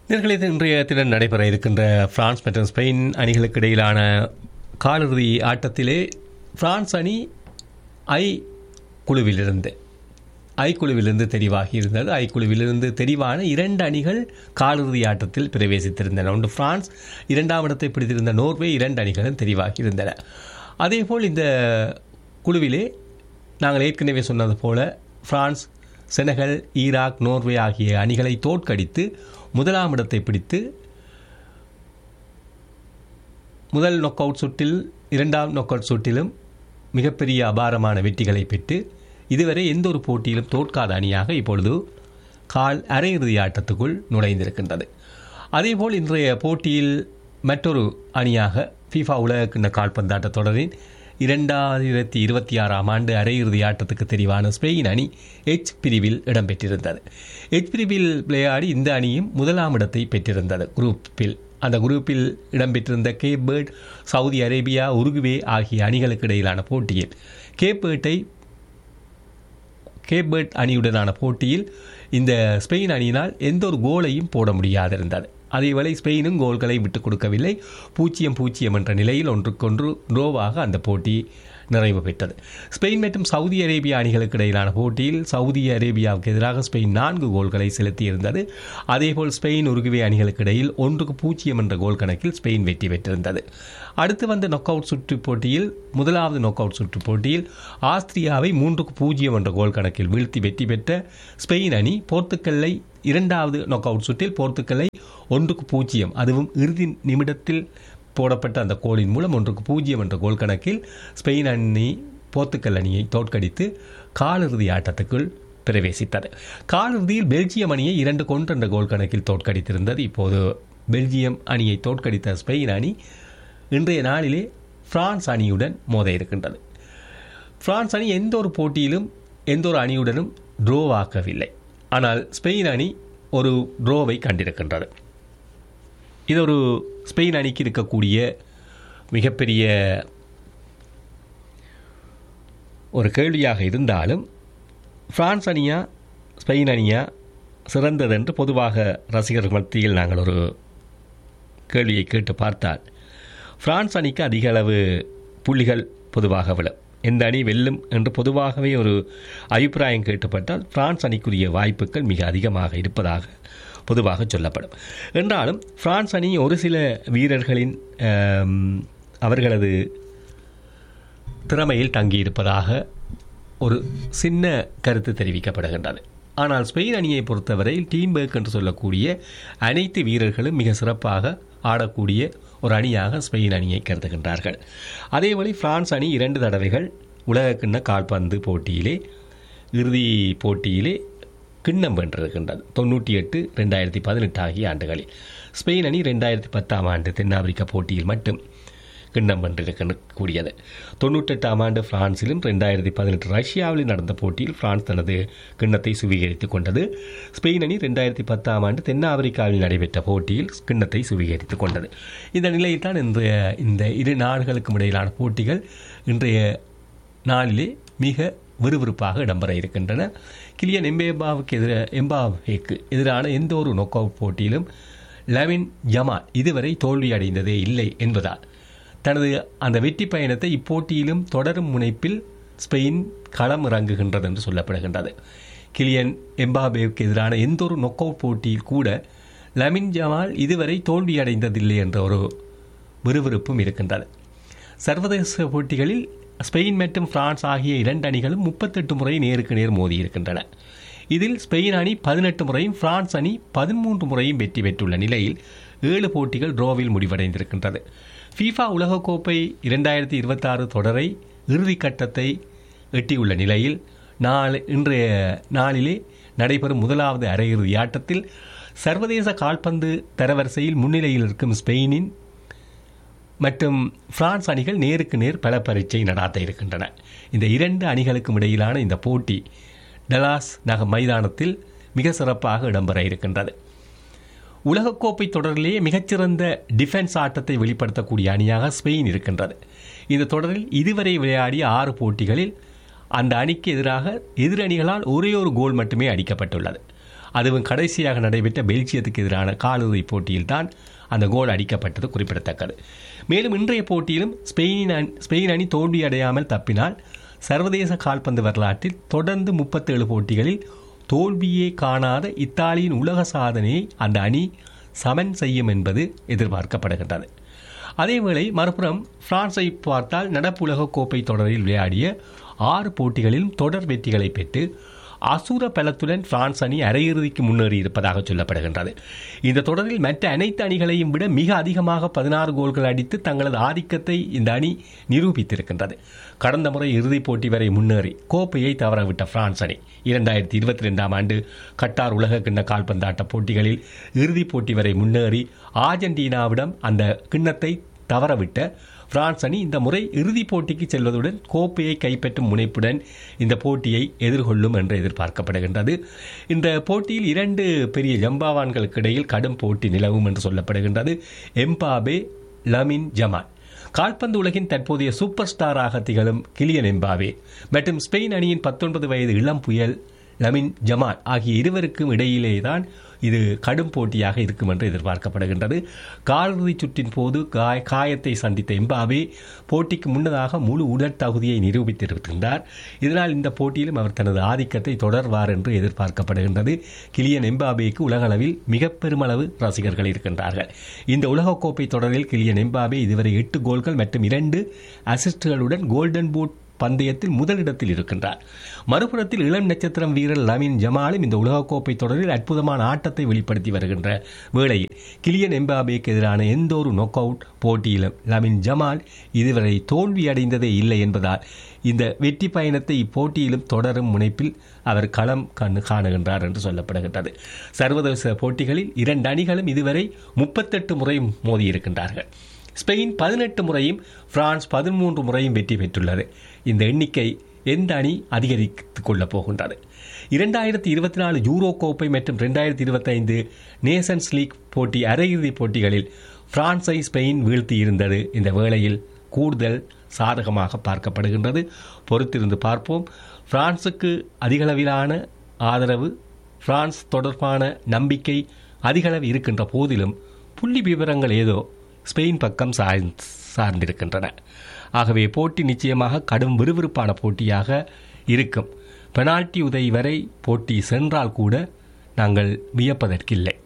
நேர்களை இன்றைய தினம் நடைபெற இருக்கின்ற பிரான்ஸ் மற்றும் ஸ்பெயின் அணிகளுக்கு இடையிலான காலிறுதி ஆட்டத்திலே பிரான்ஸ் அணி ஐ குழுவிலிருந்து ஐ குழுவிலிருந்து தெரிவாகி இருந்தது ஐ குழுவிலிருந்து தெரிவான இரண்டு அணிகள் காலிறுதி ஆட்டத்தில் பிரவேசித்திருந்தன ஒன்று பிரான்ஸ் இரண்டாம் இடத்தை பிடித்திருந்த நோர்வே இரண்டு அணிகளும் தெரிவாகி இருந்தன அதேபோல் இந்த குழுவிலே நாங்கள் ஏற்கனவே சொன்னது போல பிரான்ஸ் செனகல் ஈராக் நோர்வே ஆகிய அணிகளை தோற்கடித்து முதலாம் இடத்தை பிடித்து முதல் நொக் அவுட் சுற்றில் இரண்டாம் நொக் அவுட் சுற்றிலும் மிகப்பெரிய அபாரமான வெற்றிகளை பெற்று இதுவரை எந்த ஒரு போட்டியிலும் தோற்காத அணியாக இப்பொழுது கால் அரையிறுதி ஆட்டத்துக்குள் நுழைந்திருக்கின்றது அதேபோல் இன்றைய போட்டியில் மற்றொரு அணியாக ஃபீஃபா உலகக்கிண்ண கால்பந்தாட்ட தொடரின் இரண்டாயிரத்தி இருபத்தி ஆறாம் ஆண்டு அரையிறுதி ஆட்டத்துக்கு தெரிவான ஸ்பெயின் அணி எச் பிரிவில் இடம்பெற்றிருந்தது எச் பிரிவில் விளையாடி இந்த அணியும் முதலாம் இடத்தை பெற்றிருந்தது குரூப்பில் அந்த குரூப்பில் இடம்பெற்றிருந்த Cape Verde Saudi Arabia Uruguay ஆகிய அணிகளுக்கு இடையிலான போட்டியில் கேப் பேர்ட்டை கேப்பர்ட் அணியுடனான போட்டியில் இந்த ஸ்பெயின் அணியினால் எந்த ஒரு கோலையும் போட முடியாதிருந்தது அதேவேளை ஸ்பெயினும் கோல்களை விட்டுக் கொடுக்கவில்லை பூஜ்ஜியம் பூஜ்ஜியம் என்ற நிலையில் ஒன்றுக்கொன்று ட்ரோவாக அந்த போட்டி நிறைவு பெற்றது ஸ்பெயின் மற்றும் சவுதி அரேபியா அணிகளுக்கு இடையிலான போட்டியில் சவுதி அரேபியாவுக்கு எதிராக ஸ்பெயின் நான்கு கோல்களை செலுத்தியிருந்தது அதேபோல் ஸ்பெயின் உருகுவே அணிகளுக்கு இடையில் ஒன்றுக்கு பூஜ்ஜியம் என்ற கோல் கணக்கில் ஸ்பெயின் வெற்றி பெற்றிருந்தது அடுத்து வந்த நொக் அவுட் சுற்று போட்டியில் முதலாவது நொக் அவுட் சுற்று போட்டியில் ஆஸ்திரியாவை மூன்றுக்கு பூஜ்ஜியம் என்ற கோல் கணக்கில் வீழ்த்தி வெற்றி பெற்ற ஸ்பெயின் அணி போர்த்துக்கல்லை இரண்டாவது நொக் அவுட் சுற்றில் போர்த்துக்கல்லை ஒன்றுக்கு பூஜ்ஜியம் அதுவும் இறுதி நிமிடத்தில் போடப்பட்ட அந்த கோலின் மூலம் ஒன்றுக்கு பூஜ்ஜியம் என்ற கோல் கணக்கில் ஸ்பெயின் அணி போர்த்துக்கல் அணியை தோற்கடித்து காலிறுதி ஆட்டத்துக்குள் பிரவேசித்தது காலிறுதியில் பெல்ஜியம் அணியை இரண்டு கொன்று என்ற கோல் கணக்கில் தோற்கடித்திருந்தது இப்போது பெல்ஜியம் அணியை தோற்கடித்த ஸ்பெயின் அணி இன்றைய நாளிலே பிரான்ஸ் அணியுடன் மோத இருக்கின்றது பிரான்ஸ் அணி எந்த ஒரு போட்டியிலும் எந்த ஒரு அணியுடனும் ட்ரோவாக்கவில்லை ஆனால் ஸ்பெயின் அணி ஒரு ட்ரோவை கண்டிருக்கின்றது இது ஒரு ஸ்பெயின் அணிக்கு இருக்கக்கூடிய மிகப்பெரிய ஒரு கேள்வியாக இருந்தாலும் பிரான்ஸ் அணியா ஸ்பெயின் அணியா சிறந்தது என்று பொதுவாக ரசிகர்கள் மத்தியில் நாங்கள் ஒரு கேள்வியை கேட்டு பார்த்தால் பிரான்ஸ் அணிக்கு அதிக அளவு புள்ளிகள் பொதுவாக விழும் எந்த அணி வெல்லும் என்று பொதுவாகவே ஒரு அபிப்பிராயம் கேட்டுப்பட்டால் பிரான்ஸ் அணிக்குரிய வாய்ப்புகள் மிக அதிகமாக இருப்பதாக பொதுவாக சொல்லப்படும் என்றாலும் பிரான்ஸ் அணி ஒரு சில வீரர்களின் அவர்களது திறமையில் தங்கியிருப்பதாக ஒரு சின்ன கருத்து தெரிவிக்கப்படுகின்றது ஆனால் ஸ்பெயின் அணியை பொறுத்தவரை டீம் பேக் என்று சொல்லக்கூடிய அனைத்து வீரர்களும் மிக சிறப்பாக ஆடக்கூடிய ஒரு அணியாக ஸ்பெயின் அணியை கருதுகின்றார்கள் அதேவழி பிரான்ஸ் அணி இரண்டு தடவைகள் உலகக்கிண்ண கால்பந்து போட்டியிலே இறுதி போட்டியிலே கிண்ணம் வென்றிருக்கின்றது தொண்ணூற்றி எட்டு ரெண்டாயிரத்தி பதினெட்டு ஆகிய ஆண்டுகளில் ஸ்பெயின் அணி ரெண்டாயிரத்தி பத்தாம் ஆண்டு தென்னாப்பிரிக்க போட்டியில் மட்டும் கிண்ணம் வென்றிருக்கக்கூடியது தொண்ணூற்றெட்டாம் ஆண்டு பிரான்சிலும் ரெண்டாயிரத்தி பதினெட்டு ரஷ்யாவில் நடந்த போட்டியில் பிரான்ஸ் தனது கிண்ணத்தை சுவீகரித்துக் கொண்டது ஸ்பெயின் அணி ரெண்டாயிரத்தி பத்தாம் ஆண்டு தென்னாப்பிரிக்காவில் நடைபெற்ற போட்டியில் கிண்ணத்தை சுவீகரித்துக் கொண்டது இந்த நிலையில் தான் இன்றைய இந்த இரு நாடுகளுக்கும் இடையிலான போட்டிகள் இன்றைய நாளிலே மிக விறுவிறுப்பாக இடம்பெற இருக்கின்றன கிலியன் எம்பேபாவுக்கு எதிர எம்பாவேக்கு எதிரான எந்த ஒரு நொக் அவுட் போட்டியிலும் லெவின் ஜமால் இதுவரை தோல்வி அடைந்ததே இல்லை என்பதால் தனது அந்த வெற்றி பயணத்தை இப்போட்டியிலும் தொடரும் முனைப்பில் ஸ்பெயின் களம் இறங்குகின்றது என்று சொல்லப்படுகின்றது கிலியன் எம்பாபேவுக்கு எதிரான எந்த ஒரு நொக் அவுட் போட்டியில் கூட லமின் ஜமால் இதுவரை தோல்வி அடைந்ததில்லை என்ற ஒரு விறுவிறுப்பும் இருக்கின்றது சர்வதேச போட்டிகளில் ஸ்பெயின் மற்றும் பிரான்ஸ் ஆகிய இரண்டு அணிகளும் முப்பத்தெட்டு முறை நேருக்கு நேர் மோதி இருக்கின்றன இதில் ஸ்பெயின் அணி பதினெட்டு முறையும் பிரான்ஸ் அணி பதிமூன்று முறையும் வெற்றி பெற்றுள்ள நிலையில் ஏழு போட்டிகள் ட்ரோவில் முடிவடைந்திருக்கின்றது ஃபீஃபா உலகக்கோப்பை இரண்டாயிரத்தி இருபத்தாறு தொடரை இறுதிக்கட்டத்தை எட்டியுள்ள நிலையில் நாளை இன்றைய நாளிலே நடைபெறும் முதலாவது அரையிறுதி ஆட்டத்தில் சர்வதேச கால்பந்து தரவரிசையில் முன்னிலையில் இருக்கும் ஸ்பெயினின் மற்றும் பிரான்ஸ் அணிகள் நேருக்கு நேர் பல பரீட்சை நடாத்த இருக்கின்றன இந்த இரண்டு அணிகளுக்கும் இடையிலான இந்த போட்டி டலாஸ் நக மைதானத்தில் மிக சிறப்பாக இடம்பெற இருக்கின்றது உலகக்கோப்பை தொடரிலேயே மிகச்சிறந்த டிஃபென்ஸ் ஆட்டத்தை வெளிப்படுத்தக்கூடிய அணியாக ஸ்பெயின் இருக்கின்றது இந்த தொடரில் இதுவரை விளையாடிய ஆறு போட்டிகளில் அந்த அணிக்கு எதிராக எதிரணிகளால் ஒரே ஒரு கோல் மட்டுமே அடிக்கப்பட்டுள்ளது அதுவும் கடைசியாக நடைபெற்ற பெல்ஜியத்துக்கு எதிரான காலிறுதிப் போட்டியில்தான் அந்த கோல் அடிக்கப்பட்டது குறிப்பிடத்தக்கது மேலும் இன்றைய போட்டியிலும் ஸ்பெயின் அணி ஸ்பெயின் அணி தோல்வியடையாமல் தப்பினால் சர்வதேச கால்பந்து வரலாற்றில் தொடர்ந்து முப்பத்தேழு போட்டிகளில் தோல்வியே காணாத இத்தாலியின் உலக சாதனையை அந்த அணி சமன் செய்யும் என்பது எதிர்பார்க்கப்படுகின்றது அதேவேளை மறுபுறம் பிரான்ஸை பார்த்தால் நடப்பு உலகக் கோப்பை தொடரில் விளையாடிய ஆறு போட்டிகளிலும் தொடர் வெற்றிகளை பெற்று அசுர பலத்துடன் பிரான்ஸ் அணி அரையிறுதிக்கு முன்னேறி இருப்பதாக சொல்லப்படுகின்றது இந்த தொடரில் மற்ற அனைத்து அணிகளையும் விட மிக அதிகமாக பதினாறு கோல்கள் அடித்து தங்களது ஆதிக்கத்தை இந்த அணி நிரூபித்திருக்கின்றது கடந்த முறை இறுதிப் போட்டி வரை முன்னேறி கோப்பையை தவறவிட்ட பிரான்ஸ் அணி இரண்டாயிரத்தி இருபத்தி ரெண்டாம் ஆண்டு கட்டார் உலக கிண்ண கால்பந்தாட்ட போட்டிகளில் இறுதிப் போட்டி வரை முன்னேறி ஆர்ஜென்டினாவிடம் அந்த கிண்ணத்தை தவறவிட்ட பிரான்ஸ் அணி இந்த முறை இறுதிப் போட்டிக்கு செல்வதுடன் கோப்பையை கைப்பற்றும் முனைப்புடன் இந்த போட்டியை எதிர்கொள்ளும் என்று எதிர்பார்க்கப்படுகின்றது இந்த போட்டியில் இரண்டு பெரிய ஜம்பாவான்களுக்கு இடையில் கடும் போட்டி நிலவும் என்று சொல்லப்படுகின்றது எம்பாபே லமின் ஜமான் கால்பந்து உலகின் தற்போதைய சூப்பர் ஸ்டாராக திகழும் கிலியன் எம்பாவே மற்றும் ஸ்பெயின் அணியின் பத்தொன்பது வயது இளம் புயல் லமின் ஜமான் ஆகிய இருவருக்கும் இடையிலேதான் இது கடும் போட்டியாக இருக்கும் என்று எதிர்பார்க்கப்படுகின்றது காலிறுதிச் சுற்றின் போது காய காயத்தை சந்தித்த எம்பாவே போட்டிக்கு முன்னதாக முழு உடல் தகுதியை நிரூபித்திருக்கின்றார் இதனால் இந்த போட்டியிலும் அவர் தனது ஆதிக்கத்தை தொடர்வார் என்று எதிர்பார்க்கப்படுகின்றது கிலியன் எம்பாபேக்கு உலகளவில் மிக பெருமளவு ரசிகர்கள் இருக்கின்றார்கள் இந்த உலகக்கோப்பை தொடரில் கிலியன் எம்பாபே இதுவரை எட்டு கோல்கள் மற்றும் இரண்டு அசிஸ்டுகளுடன் கோல்டன் பூட் பந்தயத்தில் முதலிடத்தில் இருக்கின்றார் மறுபுறத்தில் இளம் நட்சத்திரம் வீரர் லமின் ஜமாலும் இந்த உலகக்கோப்பை தொடரில் அற்புதமான ஆட்டத்தை வெளிப்படுத்தி வருகின்ற வேளையில் கிலியன் எம்பாபேக்கு எதிரான எந்த ஒரு நொக் அவுட் போட்டியிலும் லமின் ஜமால் இதுவரை தோல்வி அடைந்ததே இல்லை என்பதால் இந்த வெற்றி பயணத்தை இப்போட்டியிலும் தொடரும் முனைப்பில் அவர் களம் கண்ணு காணுகின்றார் என்று சொல்லப்படுகின்றது சர்வதேச போட்டிகளில் இரண்டு அணிகளும் இதுவரை முப்பத்தெட்டு முறை மோதியிருக்கின்றார்கள் ஸ்பெயின் பதினெட்டு முறையும் பிரான்ஸ் பதிமூன்று முறையும் வெற்றி பெற்றுள்ளது இந்த எண்ணிக்கை எந்த அணி அதிகரித்துக் கொள்ளப் போகின்றது இரண்டாயிரத்தி இருபத்தி நாலு யூரோ கோப்பை மற்றும் ரெண்டாயிரத்தி இருபத்தைந்து நேஷன்ஸ் லீக் போட்டி அரையிறுதிப் போட்டிகளில் பிரான்ஸை ஸ்பெயின் வீழ்த்தியிருந்தது இந்த வேளையில் கூடுதல் சாதகமாக பார்க்கப்படுகின்றது பொறுத்திருந்து பார்ப்போம் பிரான்சுக்கு அதிகளவிலான ஆதரவு பிரான்ஸ் தொடர்பான நம்பிக்கை அதிகளவு இருக்கின்ற போதிலும் புள்ளி விவரங்கள் ஏதோ ஸ்பெயின் பக்கம் சார்ந்திருக்கின்றன ஆகவே போட்டி நிச்சயமாக கடும் விறுவிறுப்பான போட்டியாக இருக்கும் பெனால்டி உதவி வரை போட்டி சென்றால் கூட நாங்கள் வியப்பதற்கில்லை